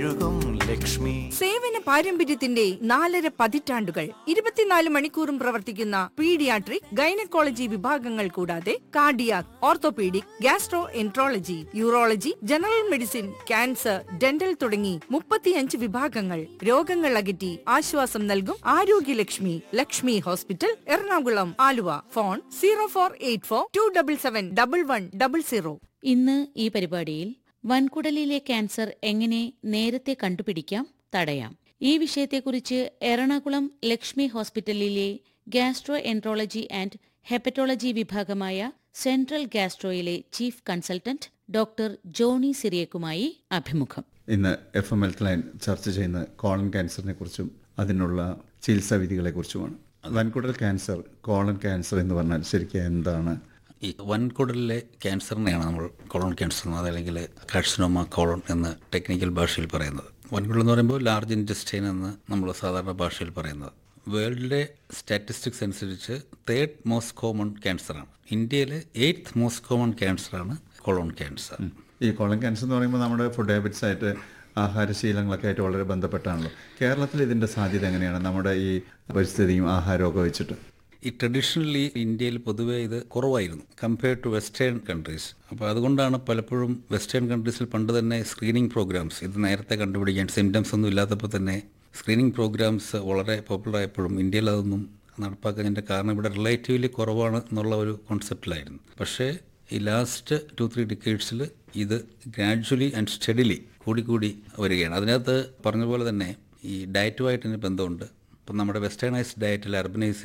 യുഗം ലക്ഷ്മി സേവന പാരമ്പര്യത്തിന്റെ നാലര പതിറ്റാണ്ടുകൾ ഇരുപത്തിനാല് മണിക്കൂറും പ്രവർത്തിക്കുന്ന പീഡിയാട്രിക് ഗൈനക്കോളജി വിഭാഗങ്ങൾ കൂടാതെ cardiac orthopaedic gastroenterology urology general medicine cancer dental തുടങ്ങി മുപ്പത്തിയഞ്ച് വിഭാഗങ്ങൾ രോഗങ്ങൾ അകറ്റി ആശ്വാസം നൽകും ആരോഗ്യലക്ഷ്മി Lakshmi hospital Ernakulam Aluva phone zero four eight four two double seven double one double zero ഇന്ന് ഈ പരിപാടിയിൽ വൻകുടലിലെ ക്യാൻസർ എങ്ങനെ നേരത്തെ കണ്ടുപിടിക്കാം തടയാം ഈ വിഷയത്തെക്കുറിച്ച് എറണാകുളം ലക്ഷ്മി ഹോസ്പിറ്റലിലെ ഗാസ്ട്രോ എൻട്രോളജി ആൻഡ് ഹെപ്പറ്റോളജി വിഭാഗമായ സെൻട്രൽ ഗാസ്ട്രോയിലെ ചീഫ് കൺസൾട്ടന്റ് ഡോക്ടർ ജോണി സിറിയക്കുമായി അഭിമുഖം ഇന്ന് എഫ് എം ഹെൽത്ത് ലൈൻ ചർച്ച ചെയ്യുന്ന കോളൻ ക്യാൻസറിനെ കുറിച്ചും അതിനുള്ള ചികിത്സാ വിധികളെക്കുറിച്ചുമാണ് വൻകുടൽ ക്യാൻസർ കോളൻ ക്യാൻസർ എന്ന് പറഞ്ഞാൽ ശരിക്കും എന്താണ് ഈ വൻകുടലിലെ ക്യാൻസറിനെയാണ് നമ്മൾ കോളൺ ക്യാൻസർ എന്ന് അതല്ലെങ്കിൽ കാഴ്സനോമ കോളൺ എന്ന് ടെക്നിക്കൽ ഭാഷയിൽ പറയുന്നത് വൻകുടൽ എന്ന് പറയുമ്പോൾ ലാർജ് ഇൻറ്റസ്റ്റൈൻ എന്ന് നമ്മൾ സാധാരണ ഭാഷയിൽ പറയുന്നത് വേൾഡിലെ സ്റ്റാറ്റിസ്റ്റിക്സ് അനുസരിച്ച് തേർഡ് മോസ്റ്റ് കോമൺ ക്യാൻസറാണ് ഇന്ത്യയിലെ എയ്ത്ത് മോസ്റ്റ് കോമൺ ക്യാൻസറാണ് കോളോൺ ക്യാൻസർ ഈ കോളൻ ക്യാൻസർ എന്ന് പറയുമ്പോൾ നമ്മുടെ ഫുഡ് ഹാബിറ്റ്സ് ആയിട്ട് ആഹാരശീലങ്ങളൊക്കെ ആയിട്ട് വളരെ ബന്ധപ്പെട്ടാണല്ലോ കേരളത്തിൽ ഇതിൻ്റെ സാധ്യത എങ്ങനെയാണ് നമ്മുടെ ഈ പരിസ്ഥിതിയും ആഹാരമൊക്കെ വെച്ചിട്ട് ഈ ട്രഡീഷണലി ഇന്ത്യയിൽ പൊതുവേ ഇത് കുറവായിരുന്നു കമ്പയർഡ് ടു വെസ്റ്റേൺ കൺട്രീസ് അപ്പോൾ അതുകൊണ്ടാണ് പലപ്പോഴും വെസ്റ്റേൺ കൺട്രീസിൽ പണ്ട് തന്നെ സ്ക്രീനിങ് പ്രോഗ്രാംസ് ഇത് നേരത്തെ കണ്ടുപിടിക്കാൻ സിംറ്റംസ് ഒന്നും ഇല്ലാത്തപ്പോൾ തന്നെ സ്ക്രീനിങ് പ്രോഗ്രാംസ് വളരെ പോപ്പുലർ ആയപ്പോഴും ഇന്ത്യയിൽ അതൊന്നും നടപ്പാക്കുന്നതിൻ്റെ കാരണം ഇവിടെ റിലേറ്റീവ്ലി കുറവാണ് എന്നുള്ള ഒരു കോൺസെപ്റ്റിലായിരുന്നു പക്ഷേ ഈ ലാസ്റ്റ് ടു ത്രീ ഡിക്കേഡ്സിൽ ഇത് ഗ്രാജുവലി ആൻഡ് സ്റ്റഡിലി കൂടിക്കൂടി വരികയാണ് അതിനകത്ത് പറഞ്ഞ പോലെ തന്നെ ഈ ഡയറ്റുമായിട്ട് ഇതിന് ബന്ധമുണ്ട് ഇപ്പം നമ്മുടെ വെസ്റ്റേണൈസ്ഡ് ഡയറ്റിൽ അർബനൈസ്